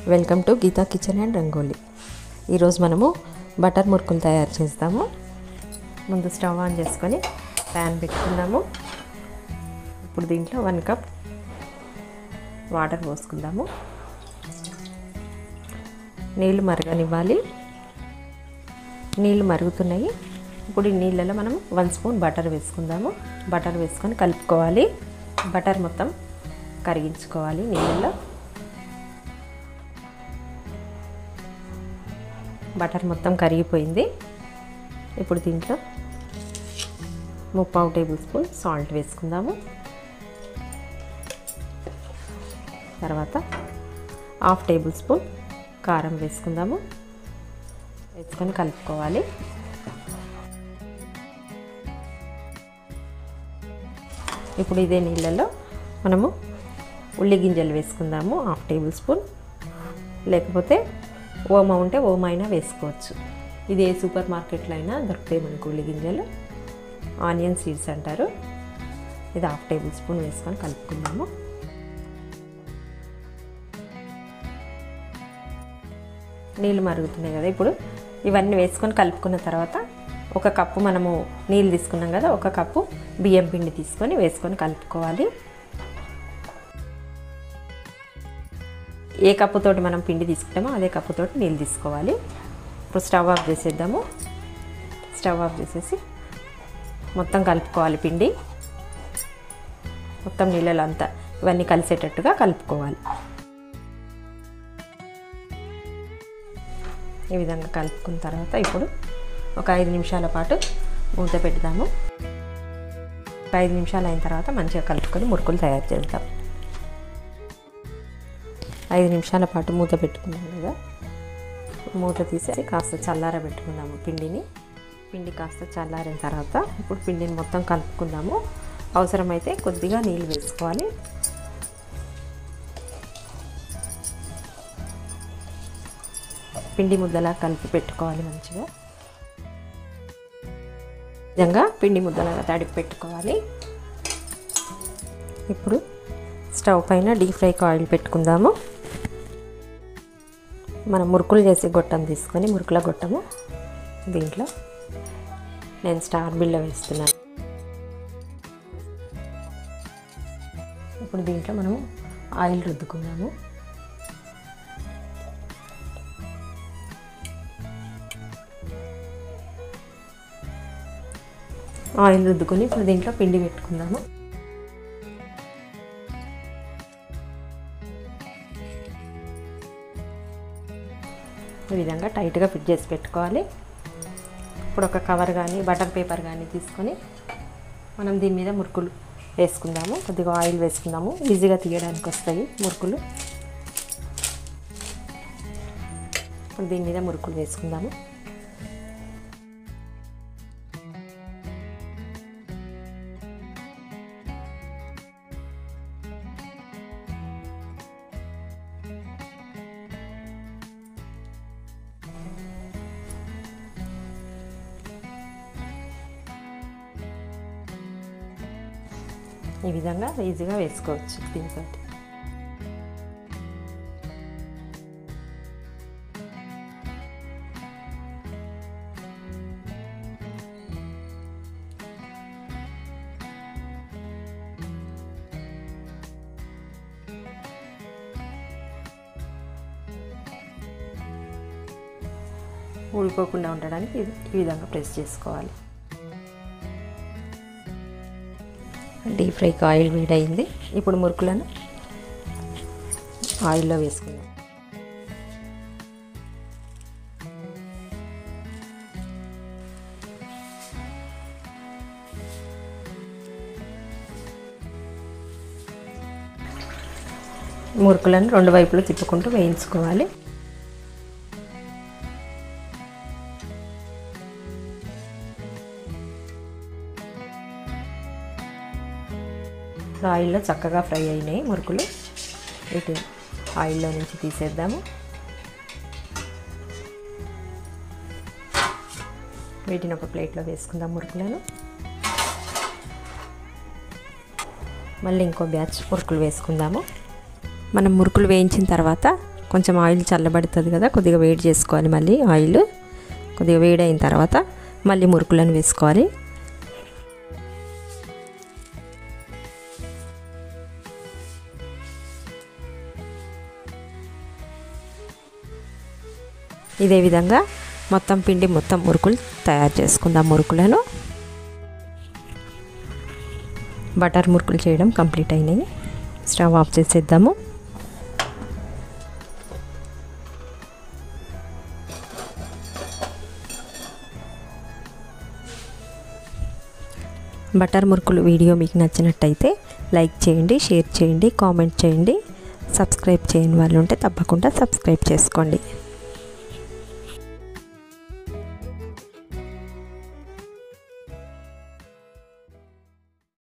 welcome to Geetha kitchen and rangoli ఈరోజు మనము butter మురుకులు తయారు చేస్తాము ముందు స్టవ్ ఆన్ చేసుకొని ప్యాన్ పెట్టుకుందాము ఇప్పుడు దీంట్లో వన్ కప్ వాటర్ పోసుకుందాము నీళ్ళు మరగనివ్వాలి నీళ్ళు మరుగుతున్నాయి ఇప్పుడు ఈ నీళ్ళలో మనం వన్ స్పూన్ బటర్ వేసుకుందాము బటర్ వేసుకొని కలుపుకోవాలి బటర్ మొత్తం కరిగించుకోవాలి నీళ్ళల్లో బటర్ మొత్తం కరిగిపోయింది ఇప్పుడు దీంట్లో ముప్పావు టేబుల్ స్పూన్ సాల్ట్ వేసుకుందాము తర్వాత హాఫ్ టేబుల్ స్పూన్ కారం వేసుకుందాము వేసుకొని కలుపుకోవాలి ఇప్పుడు ఇదే నీళ్ళల్లో మనము ఉల్లి గింజలు వేసుకుందాము హాఫ్ టేబుల్ స్పూన్ లేకపోతే ఓమా ఉంటే ఓమా అయినా వేసుకోవచ్చు ఇది ఏ సూపర్ మార్కెట్లో అయినా దొరుకుతాయి మనకు ఉల్లి గింజలు ఆనియన్ సీడ్స్ అంటారు ఇది హాఫ్ టేబుల్ స్పూన్ వేసుకొని కలుపుకుందాము నీళ్ళు మరుగుతున్నాయి కదా ఇప్పుడు ఇవన్నీ వేసుకొని కలుపుకున్న తర్వాత ఒక కప్పు మనము నీళ్ళు తీసుకున్నాం కదా ఒక కప్పు బియ్యం పిండి తీసుకొని వేసుకొని కలుపుకోవాలి ఏ కప్పుతోటి మనం పిండి తీసుకుంటామో అదే కప్పుతోటి నీళ్ళు తీసుకోవాలి ఇప్పుడు స్టవ్ ఆఫ్ చేసేద్దాము స్టవ్ ఆఫ్ చేసేసి మొత్తం కలుపుకోవాలి పిండి మొత్తం నీళ్ళలో అంతా ఇవన్నీ కలిసేటట్టుగా కలుపుకోవాలి ఈ విధంగా కలుపుకున్న తర్వాత ఇప్పుడు ఒక ఐదు నిమిషాల పాటు మూత పెడదాము ఒక ఐదు నిమిషాలు అయిన తర్వాత మంచిగా కలుపుకొని మురుకులు తయారు చేద్దాం ఐదు నిమిషాల పాటు మూత పెట్టుకున్నాం కదా మూత తీసేసి కాస్త చల్లార పెట్టుకుందాము పిండిని పిండి కాస్త చల్లారిన తర్వాత ఇప్పుడు పిండిని మొత్తం కలుపుకుందాము అవసరమైతే కొద్దిగా నీళ్ళు వేసుకోవాలి పిండి ముద్దలా కలిపి పెట్టుకోవాలి మంచిగా విధంగా పిండి ముద్దలాగా తడిపి పెట్టుకోవాలి ఇప్పుడు స్టవ్ పైన డీప్ ఫ్రైకి ఆయిల్ పెట్టుకుందాము మనం మురుకులు చేసి గొట్టం తీసుకొని మురుకుల గొట్టము దీంట్లో నేను స్టార్ బిల్ల వేస్తున్నాను ఇప్పుడు దీంట్లో మనము ఆయిల్ రుద్దుకుందాము ఆయిల్ రుద్దుకొని ఇప్పుడు దీంట్లో పిండి పెట్టుకుందాము ఈ విధంగా టైట్గా ఫిట్ చేసి పెట్టుకోవాలి ఇప్పుడు ఒక కవర్ కానీ బటర్ పేపర్ కానీ తీసుకొని మనం దీని మీద మురుకులు వేసుకుందాము కొద్దిగా ఆయిల్ వేసుకుందాము ఈజీగా తీయడానికి వస్తాయి మురుకులు ఇప్పుడు దీని మీద మురుకులు వేసుకుందాము ఈ విధంగా ఈజీగా వేసుకోవచ్చు దీంతో ఊడిపోకుండా ఉండడానికి ఈ విధంగా ప్రెస్ చేసుకోవాలి డీప్ ఫ్రైకి ఆయిల్ వేడయింది ఇప్పుడు మురుకులను ఆయిల్లో వేసుకుందాం మురుకులను రెండు వైపులు తిప్పుకుంటూ వేయించుకోవాలి ఆయిల్లో చక్కగా ఫ్రై అయినాయి మురుకులు వీటి ఆయిల్లో నుంచి తీసేద్దాము వీటిని ఒక ప్లేట్లో వేసుకుందాం మురుకులను మళ్ళీ ఇంకో బ్యాచ్ మురుకులు వేసుకుందాము మనం మురుకులు వేయించిన తర్వాత కొంచెం ఆయిల్ చల్లబడుతుంది కదా కొద్దిగా వేడి చేసుకోవాలి మళ్ళీ ఆయిల్ కొద్దిగా వేడి అయిన తర్వాత మళ్ళీ మురుకులను వేసుకోవాలి ఇదే విధంగా మొత్తం పిండి మొత్తం మురుకులు తయారు చేసుకుందాం మురుకులను బటర్ మురుకులు చేయడం కంప్లీట్ అయినాయి స్టవ్ ఆఫ్ చేసేద్దాము బటర్ మురుకులు వీడియో మీకు నచ్చినట్టయితే లైక్ చేయండి షేర్ చేయండి కామెంట్ చేయండి సబ్స్క్రైబ్ చేయని వాళ్ళు ఉంటే తప్పకుండా సబ్స్క్రైబ్ చేసుకోండి